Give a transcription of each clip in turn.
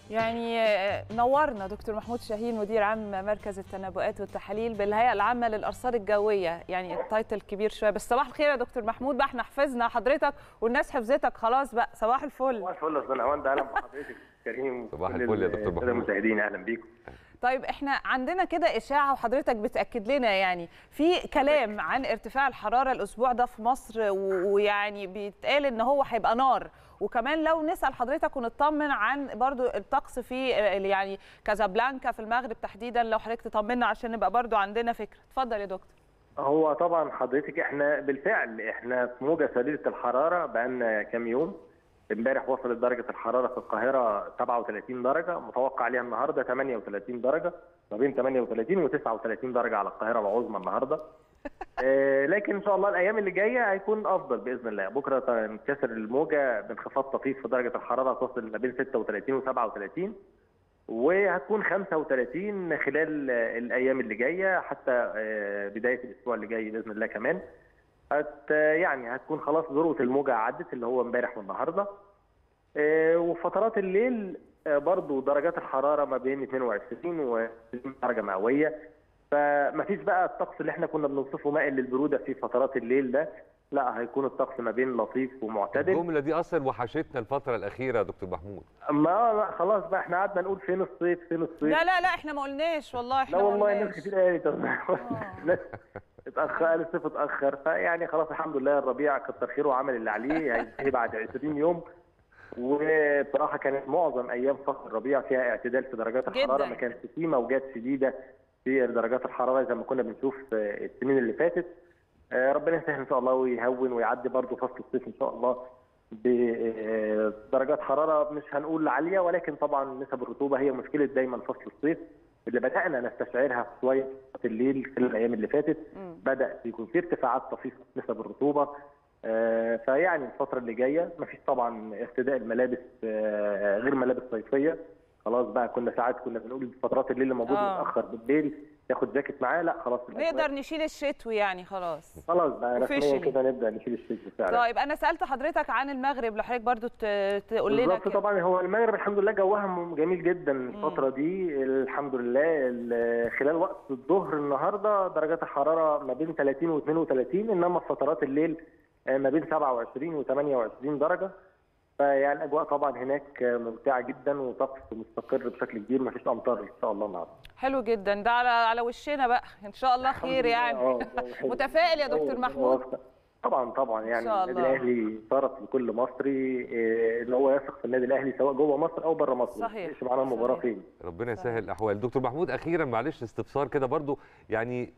يعني آه، نورنا دكتور محمود شاهين مدير عام مركز التنبؤات والتحاليل بالهيئه العامه للارصاد الجويه يعني التايتل كبير شويه بس صباح الخير يا دكتور محمود بقى احنا حفظنا حضرتك والناس حفظتك خلاص بقى صباح الفل صباح الفل يا استاذ هوند اهلا بحضرتك كريم صباح وكل الفل يا دكتور السادة محمود. المشاهدين اهلا بيكم طيب احنا عندنا كده اشاعه وحضرتك بتاكد لنا يعني في كلام عن ارتفاع الحراره الاسبوع ده في مصر و- ويعني بيتقال ان هو هيبقى نار وكمان لو نسال حضرتك ونطمن عن برضو الطقس في آه، يعني كازابلانكا في المغرب تحديدا لو حضرتك تطمنا عشان نبقى برضو عندنا فكره اتفضل يا دكتور هو طبعا حضرتك احنا بالفعل احنا في موجه شديده الحراره بقالنا كام يوم امبارح وصلت درجه الحراره في القاهره 37 درجه متوقع عليها النهارده 38 درجه ما بين 38 و 39 درجه على القاهره العظمى النهارده آه، لكن ان شاء الله الايام اللي جايه هيكون افضل باذن الله بكره تنكسر الموجه بانخفاض طفيف في درجه الحراره تصل ما بين 36 و 37 وهتكون 35 خلال آه، الايام اللي جايه حتى آه، بدايه الاسبوع اللي جاي باذن الله كمان هت يعني هتكون خلاص ذروه الموجه عدت اللي هو امبارح والنهارده آه، وفترات الليل آه، برضو درجات الحراره ما بين 22 و 20 درجه مئويه فمفيش بقى الطقس اللي احنا كنا بنوصفه مائل للبروده في فترات الليل ده لا هيكون الطقس ما بين لطيف ومعتدل الجمله دي اصلا وحشتنا الفتره الاخيره يا دكتور محمود ما لا خلاص بقى احنا قعدنا نقول فين الصيف فين الصيف لا لا لا احنا ما قلناش والله احنا لا ما والله ناس قلناش. كتير قالت ناس اتاخر قال الصيف اتاخر فيعني خلاص الحمد لله الربيع كتر خيره وعمل اللي عليه هينتهي بعد 20 يوم وبصراحه كانت معظم ايام فصل الربيع فيها اعتدال في درجات الحراره جداً. ما كانش في موجات شديده في درجات الحراره زي ما كنا بنشوف آه، السنين اللي فاتت آه، ربنا يسهل ان شاء الله ويهون ويعدي برضه فصل الصيف ان شاء الله بدرجات حراره مش هنقول عاليه ولكن طبعا نسب الرطوبه هي مشكله دايما فصل الصيف اللي بدانا نستشعرها في شويه في الليل خلال الايام اللي فاتت مم. بدا يكون في ارتفاعات طفيفه في نسب الرطوبه آه، فيعني الفتره اللي جايه مفيش طبعا ارتداء الملابس آه، غير ملابس صيفيه خلاص بقى كنا ساعات كنا بنقول فترات الليل اللي موجود آه. متاخر بالليل ياخد جاكيت معاه لا خلاص الأجواء- نقدر نشيل الشتوي يعني خلاص خلاص بقى رسميا Officially. كده نبدا نشيل الشتوي فعلا طيب انا سالت حضرتك عن المغرب لو حضرتك برضو ت- تقول لنا بالظبط كده. طبعا هو المغرب الحمد لله جوها م- جميل جدا الفتره دي الحمد لله ال- خلال وقت الظهر النهارده درجات الحراره ما بين 30 و 32 انما في فترات الليل آه، ما بين 27 و 28 درجه فيعني الاجواء طبعا هناك آه، ممتعه جدا وطقس مستقر بشكل كبير ما فيش امطار ان شاء الله النهارده حلو جدا ده على على وشنا بقى ان شاء الله خير يعني آه، حلو. متفائل يا دكتور آه، محمود طبعا طبعا يعني شاء النادي الله. الاهلي طرف لكل مصري آه، ان هو يثق في النادي الاهلي سواء جوه مصر او بره مصر صحيح. ما يفرقش معانا المباراه صحيح. فين ربنا يسهل الاحوال دكتور محمود اخيرا معلش استفسار كده برضو يعني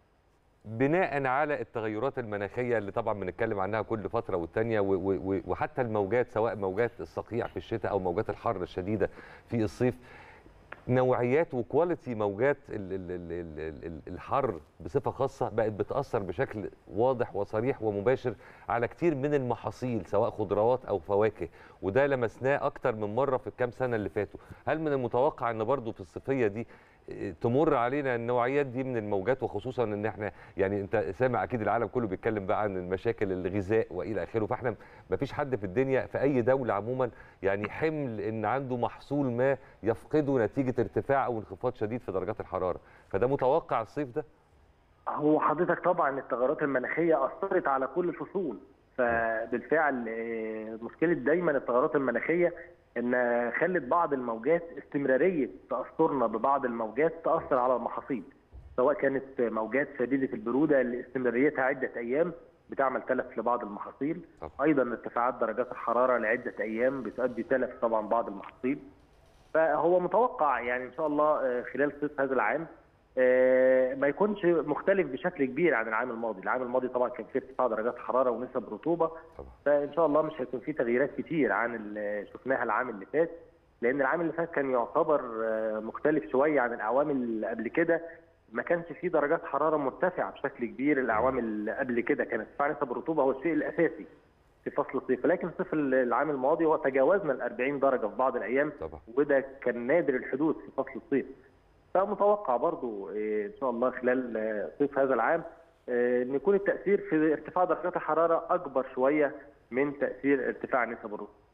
بناء على التغيرات المناخيه اللي طبعا بنتكلم عنها كل فتره والتانيه و- و- و- وحتى الموجات سواء موجات الصقيع في الشتاء او موجات الحر الشديده في الصيف نوعيات وكواليتي موجات ال- ال- ال- ال- ال- الحر بصفه خاصه بقت بتاثر بشكل واضح وصريح ومباشر على كتير من المحاصيل سواء خضروات او فواكه وده لمسناه اكتر من مره في الكام سنه اللي فاتوا هل من المتوقع ان برضو في الصيفيه دي اه، تمر علينا النوعيات دي من الموجات وخصوصا ان احنا يعني انت سامع اكيد العالم كله بيتكلم بقى عن المشاكل الغذاء والى اخره فاحنا ما فيش حد في الدنيا في اي دوله عموما يعني حمل ان عنده محصول ما يفقده نتيجه ارتفاع او انخفاض شديد في درجات الحراره فده متوقع الصيف ده هو حضرتك طبعا التغيرات المناخيه اثرت على كل الفصول فبالفعل آه، مشكله دايما التغيرات المناخيه ان خلت بعض الموجات استمراريه تاثرنا ببعض الموجات تاثر على المحاصيل سواء كانت موجات شديده البروده اللي استمراريتها عده ايام بتعمل تلف لبعض المحاصيل طبعا. ايضا ارتفاعات درجات الحراره لعده ايام بتؤدي تلف طبعا بعض المحاصيل فهو متوقع يعني ان شاء الله آه، خلال صيف هذا العام آه، ما يكونش مختلف بشكل كبير عن العام الماضي، العام الماضي طبعا كان فيه ارتفاع درجات حراره ونسب رطوبه طبعا. فان شاء الله مش هيكون فيه تغييرات كتير عن اللي شفناها العام اللي فات لان العام اللي فات كان يعتبر آه، مختلف شويه عن الاعوام اللي قبل كده ما كانش فيه درجات حراره مرتفعه بشكل كبير الاعوام اللي قبل كده كان ارتفاع نسب الرطوبه هو الشيء الاساسي في فصل الصيف لكن صيف العام الماضي هو تجاوزنا ال 40 درجه في بعض الايام طبعا وده كان نادر الحدوث في فصل الصيف فمتوقع برضو إيه، ان شاء الله خلال آه، صيف هذا العام آه، ان يكون التاثير في ارتفاع درجات الحراره اكبر شويه من تاثير ارتفاع نسب الرطوبه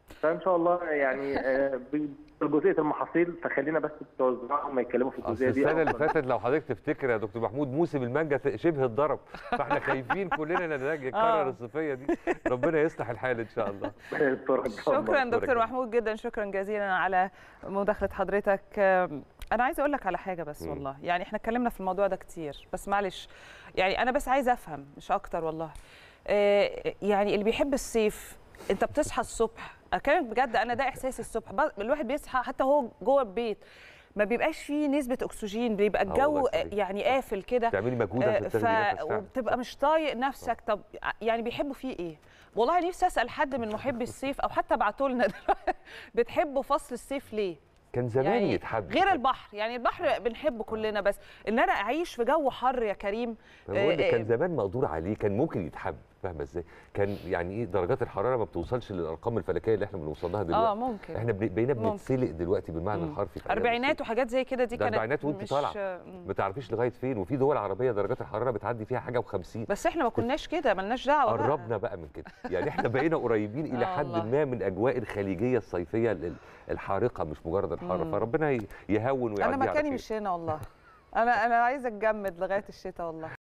فان شاء الله يعني آه، بجزئيه المحاصيل فخلينا بس بتوع الزراعه هم يتكلموا في اصل الجزئيه دي السنه اللي أكتر. فاتت لو حضرتك تفتكر يا دكتور محمود موسم المانجا شبه اتضرب فاحنا خايفين كلنا ان ده يتكرر آه. الصيفيه دي ربنا يصلح الحال ان شاء الله الصورة إن شاء الله. شكرا دكتور جدا. محمود جدا شكرا جزيلا على مداخله حضرتك آم، انا عايزه اقول لك على حاجه بس مم. والله يعني احنا اتكلمنا في الموضوع ده كتير بس معلش يعني انا بس عايزه افهم مش اكتر والله آه، يعني اللي بيحب الصيف انت بتصحى الصبح كانت بجد انا ده احساسي الصبح ب- الواحد بيصحى حتى هو جوه البيت ما بيبقاش فيه نسبه اكسجين بيبقى آه الجو والله صحيح. يعني قافل كده تعملي مجهود آه، عشان ف... تاخدي نفس فعلا. وبتبقى مش طايق نفسك طب يعني بيحبوا فيه ايه والله نفسي اسال حد من محبي الصيف او حتى ابعتوا لنا دلوقتي بتحبوا فصل الصيف ليه كان زمان يعني يتحب غير البحر يعني البحر بنحبه كلنا بس ان انا اعيش في جو حر يا كريم بقول لك آه، كان زمان مقدور عليه كان ممكن يتحب فاهمه ازاي كان يعني ايه درجات الحراره ما بتوصلش للارقام الفلكيه اللي احنا بنوصل لها دلوقتي اه ممكن احنا بن- بقينا ممكن. بنتسلق دلوقتي بالمعنى مم. الحرفي في أيام اربعينات الصيف. وحاجات زي كده دي ده كانت أربعينات وأنت مش- طالعة. مم. ما تعرفيش لغايه فين وفي دول عربيه درجات الحراره بتعدي فيها حاجه و50 بس احنا ما كناش كده ملناش دعوه بقى. قربنا بقى من كده يعني احنا بقينا قريبين الى آه حد والله. ما من اجواء الخليجيه الصيفيه ال- الحارقه مش مجرد الحاره مم. فربنا ي- يهون ويعديها انا على مكاني خير. مش هنا والله انا انا عايزه اتجمد لغايه الشتاء والله